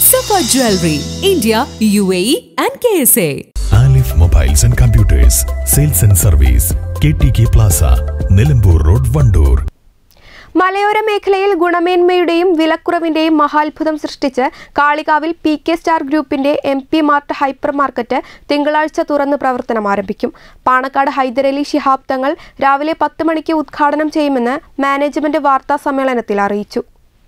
Safa Jewelry, India, UAE, and KSA. Alif mobiles and computers sales and service K T K plaza Nilambur road Wandoor മലയോര മേഖലയിൽ ഗുണമേന്മയുടെയും വിലക്കുറവിന്റെയും മഹാത്ഭുതം സൃഷ്ടിച്ച് കാളികാവിൽ പി കെ സ്റ്റാർ ഗ്രൂപ്പിന്റെ M P mart hypermarket തിങ്കളാഴ്ച തുറന്ന് പ്രവർത്തനം ആരംഭിക്കും പാണക്കാട് ഹൈദരലി ശിഹാബ് തങ്ങൾ രാവിലെ പത്ത് മണിക്ക് ഉദ്ഘാടനം ചെയ്യുമെന്ന് മാനേജ്മെന്റ് വാർത്താ സമ്മേളനത്തിൽ അറിയിച്ചു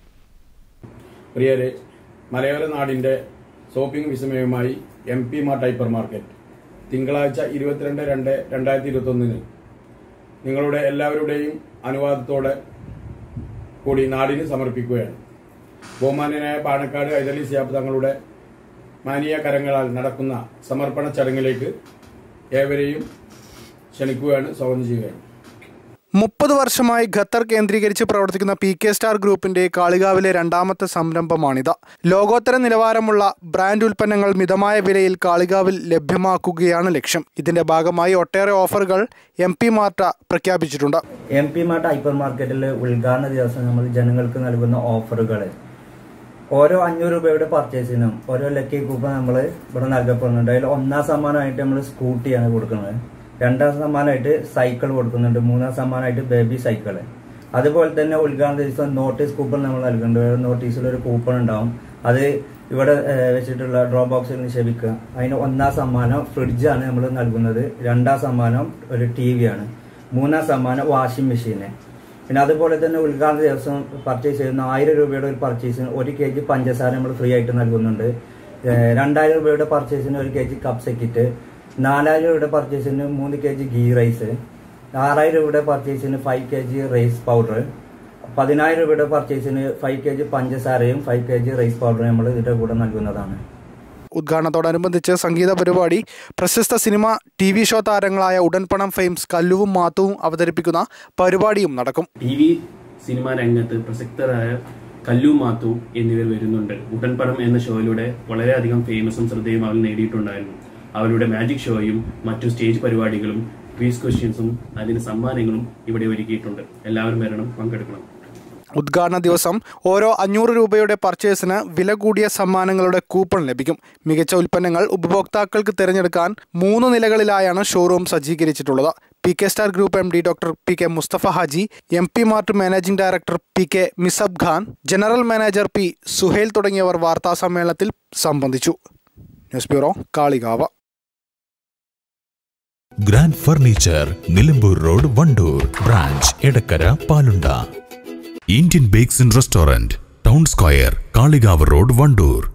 പ്രിയരെ മലയോര നാടിന്റെ ഷോപ്പിംഗ് വിസ്മയവുമായി M P mart hypermarket തിങ്കളാഴ്ച ഇരുപത്തിരണ്ട് രണ്ട് രണ്ടായിരത്തി ഇരുപത്തൊന്നിന് നിങ്ങളുടെ എല്ലാവരുടെയും അനുവാദത്തോടെ കൂടി നാടിന് സമർപ്പിക്കുകയാണ് ബഹുമാന്യനായ പാണക്കാട് ഹൈദരലി സിയാബ് തങ്ങളുടെ മാനീയ കരങ്ങളാൽ നടക്കുന്ന സമർപ്പണ ചടങ്ങിലേക്ക് ഏവരെയും ക്ഷണിക്കുകയാണ് സ്വാഗതം ചെയ്യുകയാണ് മുപ്പത് വർഷമായി ഖത്തർ കേന്ദ്രീകരിച്ച് പ്രവർത്തിക്കുന്ന പി കെ സ്റ്റാർ ഗ്രൂപ്പിന്റെ കാളികാവിലെ രണ്ടാമത്തെ സംരംഭമാണിത് ലോകോത്തര നിലവാരമുള്ള ബ്രാൻഡ് ഉൽപ്പന്നങ്ങൾ മിതമായ വിലയിൽ കാളികാവിൽ ലഭ്യമാക്കുകയാണ് ലക്ഷ്യം ഇതിന്റെ ഭാഗമായി ഒട്ടേറെ ഓഫറുകൾ എം പി മാർട്ട പ്രഖ്യാപിച്ചിട്ടുണ്ട് എം പി മാർട്ട് ഹൈപ്പർ മാർക്കറ്റിൽ ഉദ്ഘാടന ദിവസം നമ്മൾ ജനങ്ങൾക്ക് നൽകുന്ന ഓഫറുകൾ ഓരോ അഞ്ഞൂറ് രൂപയുടെ പർച്ചേസിനും ഓരോ ലക്കി കൂപ്പൺ നമ്മൾ ഇവിടെ നൽകപ്പെടുന്നുണ്ട് അതിൽ ഒന്നാം സമ്മാനമായിട്ട് നമ്മൾ സ്കൂട്ടിയാണ് കൊടുക്കുന്നത് രണ്ടാം സമ്മാനമായിട്ട് സൈക്കിൾ കൊടുക്കുന്നുണ്ട് മൂന്നാം സമ്മാനമായിട്ട് ബേബി സൈക്കിൾ അതുപോലെ തന്നെ ഉദ്ഘാടന ദിവസം നോട്ടീസ് കൂപ്പൺ നമ്മൾ നൽകുന്നുണ്ട് നോട്ടീസിൽ ഒരു കൂപ്പൺ ഉണ്ടാവും അത് ഇവിടെ ഏഹ്, വെച്ചിട്ടുള്ള ഡ്രോ ബോക്സിൽ നിക്ഷേപിക്കുക അതിന് ഒന്നാം സമ്മാനം ഫ്രിഡ്ജാണ് നമ്മൾ നൽകുന്നത് രണ്ടാം സമ്മാനം ഒരു ടി ആണ് മൂന്നാം സമ്മാനം വാഷിംഗ് മെഷീന് പിന്നെ അതുപോലെ തന്നെ ഉദ്ഘാടന ദിവസം പർച്ചേസ് ചെയ്യുന്ന ആയിരം രൂപയുടെ ഒരു പർച്ചേസിന് ഒരു കെ ജി പഞ്ചസാര നമ്മൾ ഫ്രീ ആയിട്ട് നൽകുന്നുണ്ട് ഏഹ് രണ്ടായിരം രൂപയുടെ പർച്ചേസിന് ഒരു കെ ജി കപ്സ് കിറ്റ് നാലായിരം രൂപയുടെ പർച്ചേസിന് മൂന്ന് കെ ജി ഗീ റൈസ് ആറായിരം രൂപയുടെ പർച്ചേസിന് five K G rice powder പതിനായിരം രൂപയുടെ പർച്ചേസിന് ഫൈവ് കെ ജി പഞ്ചസാരയും ഫൈവ് കെ ജി റൈസ് പൗഡറും നമ്മൾ ഇതിന്റെ കൂടെ നൽകുന്നതാണ് ഉദ്ഘാടനത്തോടനുബന്ധിച്ച് സംഗീത പരിപാടി പ്രശസ്ത സിനിമ ടി വി ഷോ താരങ്ങളായ ഉടൻപണം ഫെയിംസ് കല്ലുവും മാത്തുവും അവതരിപ്പിക്കുന്ന പരിപാടിയും നടക്കും ടി വി സിനിമാ രംഗത്ത് പ്രസക്തരായ കല്ലു മാത്തു എന്നിവർ വരുന്നുണ്ട് ഉടൻപടം എന്ന ഷോയിലൂടെ വളരെയധികം ഫേമസും ശ്രദ്ധയും അവർ നേടിയിട്ടുണ്ടായിരുന്നു അവരുടെ മാജിക് ഷോയും മറ്റു സ്റ്റേജ് പരിപാടികളും ക്വീസ് ക്വസ്റ്റ്യൻസും അതിന് സമ്മാനങ്ങളും ഇവിടെ ഒരുക്കിയിട്ടുണ്ട് എല്ലാവരും വരണം പങ്കെടുക്കണം ഉദ്ഘാടന ദിവസം ഓരോ അഞ്ഞൂറ് രൂപയുടെ പർച്ചേസിന് വില കൂടിയ സമ്മാനങ്ങളുടെ കൂപ്പൺ ലഭിക്കും മികച്ച ഉൽപ്പന്നങ്ങൾ ഉപഭോക്താക്കൾക്ക് തിരഞ്ഞെടുക്കാൻ മൂന്ന് നിലകളിലായാണ് ഷോറൂം സജ്ജീകരിച്ചിട്ടുള്ളത് P K star group M D doctor P K Mustafa Haji M P mart managing director P K Misab Khan general manager P Suhail തുടങ്ങിയവർ വാർത്താ സമ്മേളനത്തിൽ സംബന്ധിച്ചു news bureau Kalikavu grand furniture Nilambur road Wandoor branch Edakkara Palunda Indian bakes and restaurant town square Kalikavu road Wandoor